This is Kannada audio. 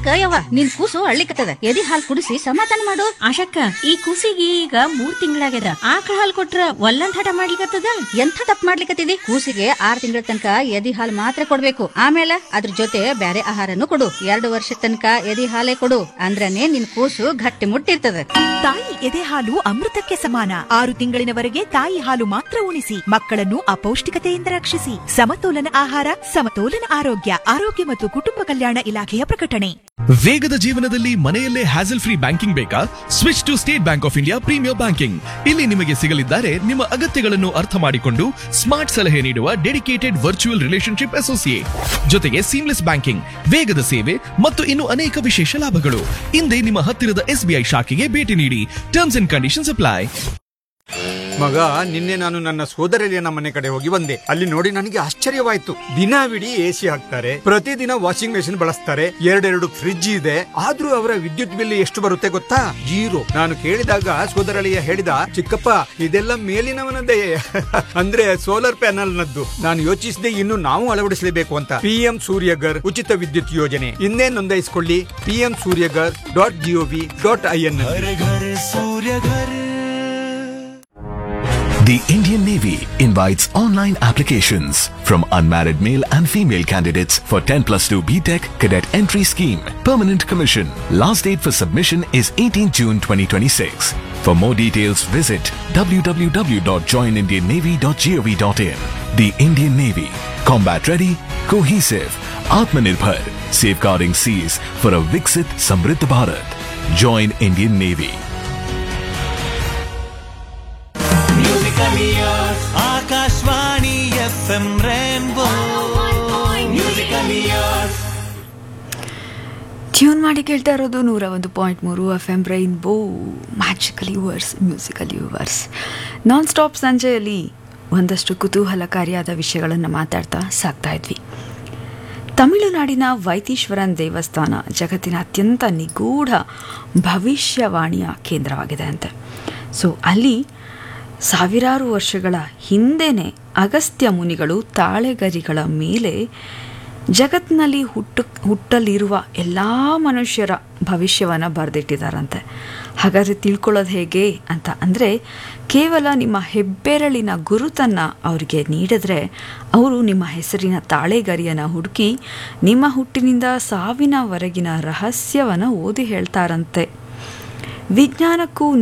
ಯಾಕ ಯವ್ವ ನಿನ್ ಕೂಸು ಅಳ್ಳಿಕತ್ತದ ಎದಿ ಹಾಲ್ ಕುಡಿಸಿ ಸಮಾಧಾನ ಮಾಡು ಆಶಕ್ಕ ಈ ಕೂಸಿಗೆ ಈಗ ಮೂರ್ ತಿಂಗಳಾಗ್ಯದ ಆಕಳ ಹಾಲ್ ಕೊಟ್ರ ಒಲ್ಲಂದ್ ಹಠ ಮಾಡ್ಲಿಕತ್ತದ ಎಂಥ ತಪ್ಪು ಮಾಡ್ಲಿಕತ್ತಿದಿ ಕೂಸಿಗೆ ಆರ್ ತಿಂಗಳ ತನಕ ಎದಿ ಹಾಲ್ ಮಾತ್ರ ಕೊಡ್ಬೇಕು ಆಮೇಲೆ ಅದ್ರ ಜೊತೆ ಬ್ಯಾರೆ ಆಹಾರನು ಕೊಡು ಎರಡು ವರ್ಷ ತನಕ ಎದಿ ಹಾಲೇ ಕೊಡು ಅಂದ್ರನೇ ನಿನ್ ಕೂಸು ಗಟ್ಟಿ ಮುಟ್ಟಿರ್ತದ ತಾಯಿ ಎದೆ ಹಾಲು ಅಮೃತಕ್ಕೆ ಸಮಾನ ಆರು ತಿಂಗಳಿನವರೆಗೆ ತಾಯಿ ಹಾಲು ಮಾತ್ರ ಉಣಿಸಿ ಮಕ್ಕಳನ್ನು ಅಪೌಷ್ಟಿಕತೆಯಿಂದ ರಕ್ಷಿಸಿ ಸಮತೋಲನ ಆಹಾರ ಸಮತೋಲನ ಆರೋಗ್ಯ ಆರೋಗ್ಯ ಮತ್ತು ಕುಟುಂಬ ಕಲ್ಯಾಣ ಇಲಾಖೆಯ ಪ್ರಕಟಣೆ ವೇಗದ ಜೀವನದಲ್ಲಿ ಮನೆಯಲ್ಲೇ ಹ್ಯಾಸಲ್ ಫ್ರೀ ಬ್ಯಾಂಕಿಂಗ್ ಬೇಕಾ switch to State Bank of India premier banking ಇಲ್ಲಿ ನಿಮಗೆ ಸಿಗಲಿದ್ದಾರೆ ನಿಮ್ಮ ಅಗತ್ಯಗಳನ್ನು ಅರ್ಥ ಮಾಡಿಕೊಂಡು ಸ್ಮಾರ್ಟ್ ಸಲಹೆ ನೀಡುವ ಡೆಡಿಕೇಟೆಡ್ ವರ್ಚುವಲ್ ರಿಲೇಶನ್ಶಿಪ್ ಅಸೋಸಿಯೇಟ್ ಜೊತೆಗೆ ಸೀಮ್ಲೆಸ್ ಬ್ಯಾಂಕಿಂಗ್ ವೇಗದ ಸೇವೆ ಮತ್ತು ಇನ್ನು ಅನೇಕ ವಿಶೇಷ ಲಾಭಗಳು ಹಿಂದೆ ನಿಮ್ಮ ಹತ್ತಿರದ ಎಸ್ಬಿಐ ಶಾಖೆಗೆ ಭೇಟಿ ನೀಡಿ ಟರ್ಮ್ಸ್ ಅಂಡ್ ಕಂಡೀಷನ್ಸ್ ಅಪ್ಲೈ ಮಗ ನಿನ್ನೆ ನಾನು ನನ್ನ ಸೋದರಳಿಯನ ಮನೆ ಕಡೆ ಹೋಗಿ ಬಂದೆ ಅಲ್ಲಿ ನೋಡಿ ನನಗೆ ಆಶ್ಚರ್ಯವಾಯ್ತು ದಿನವಿಡೀ ಎಸಿ ಹಾಕ್ತಾರೆ ಪ್ರತಿದಿನ ವಾಷಿಂಗ್ ಮೆಷಿನ್ ಬಳಸ್ತಾರೆ ಎರಡೆರಡು ಫ್ರಿಡ್ಜ್ ಇದೆ ಆದ್ರೂ ಅವರ ವಿದ್ಯುತ್ ಬಿಲ್ ಎಷ್ಟು ಬರುತ್ತೆ ಗೊತ್ತಾ ಜೀರೋ ನಾನು ಕೇಳಿದಾಗ ಸೋದರಳಿಯ ಹೇಳಿದ ಚಿಕ್ಕಪ್ಪ ಇದೆಲ್ಲ ಮೇಲಿನವನದೇ ಅಂದ್ರೆ ಸೋಲಾರ್ ಪ್ಯಾನಲ್ ನದ್ದು ನಾನು ಯೋಚಿಸಿದೆ ಇನ್ನು ನಾವು ಅಳವಡಿಸಲೇಬೇಕು ಅಂತ ಪಿಎಂ ಸೂರ್ಯಗರ್ ಉಚಿತ ವಿದ್ಯುತ್ ಯೋಜನೆ ಇನ್ನೇ ನೋಂದಾಯಿಸಿಕೊಳ್ಳಿ PM Suryaghar dot G O V dot I N The Indian Navy invites online applications from unmarried male and female candidates for 10 plus 2 BTEC cadet entry scheme. Permanent commission. Last date for submission is 18 June 2026. For more details, visit www.joinindiannavy.gov.in. The Indian Navy. Combat ready, cohesive, Atmanirbhar, safeguarding seas for a Viksit Samriddh Bharat. Join Indian Navy. Akashvani F M rainbow musical years tune ಮಾಡಿ ಕೇಳ್ತಾ ಇರೋದು ನೂರ ಒಂದು ಪಾಯಿಂಟ್ ಮೂರು F M rainbow magical yours musical yours non stop ಸಂಜೆಯಲ್ಲಿ ಒಂದಷ್ಟು ಕುತೂಹಲಕಾರಿಯಾದ ವಿಷಯಗಳನ್ನು ಮಾತಾಡ್ತಾ ಸಾಕ್ತಾ ಇದ್ವಿ ತಮಿಳುನಾಡಿನ ವೈತೀಶ್ವರನ್ ದೇವಸ್ಥಾನ ಜಗತ್ತಿನ ಅತ್ಯಂತ ನಿಗೂಢ ಭವಿಷ್ಯವಾಣಿಯ ಕೇಂದ್ರವಾಗಿದೆ ಅಂತೆ ಸೊ ಅಲ್ಲಿ ಸಾವಿರಾರು ವರ್ಷಗಳ ಹಿಂದೆನೇ ಅಗಸ್ತ್ಯ ಮುನಿಗಳು ತಾಳೆಗರಿಗಳ ಮೇಲೆ ಜಗತ್ತಿನಲ್ಲಿ ಹುಟ್ಟು ಹುಟ್ಟಲಿರುವ ಎಲ್ಲ ಮನುಷ್ಯರ ಭವಿಷ್ಯವನ್ನು ಬರೆದಿಟ್ಟಿದ್ದಾರಂತೆ ಹಾಗಾದರೆ ತಿಳ್ಕೊಳ್ಳೋದು ಹೇಗೆ ಅಂತ ಅಂದರೆ ಕೇವಲ ನಿಮ್ಮ ಹೆಬ್ಬೆರಳಿನ ಗುರುತನ್ನು ಅವರಿಗೆ ನೀಡಿದ್ರೆ ಅವರು ನಿಮ್ಮ ಹೆಸರಿನ ತಾಳೆಗರಿಯನ್ನು ಹುಡುಕಿ ನಿಮ್ಮ ಹುಟ್ಟಿನಿಂದ ಸಾವಿನವರೆಗಿನ ರಹಸ್ಯವನ್ನು ಓದಿ ಹೇಳ್ತಾರಂತೆ ವಿಜ್ಞಾನಕ್ಕೂ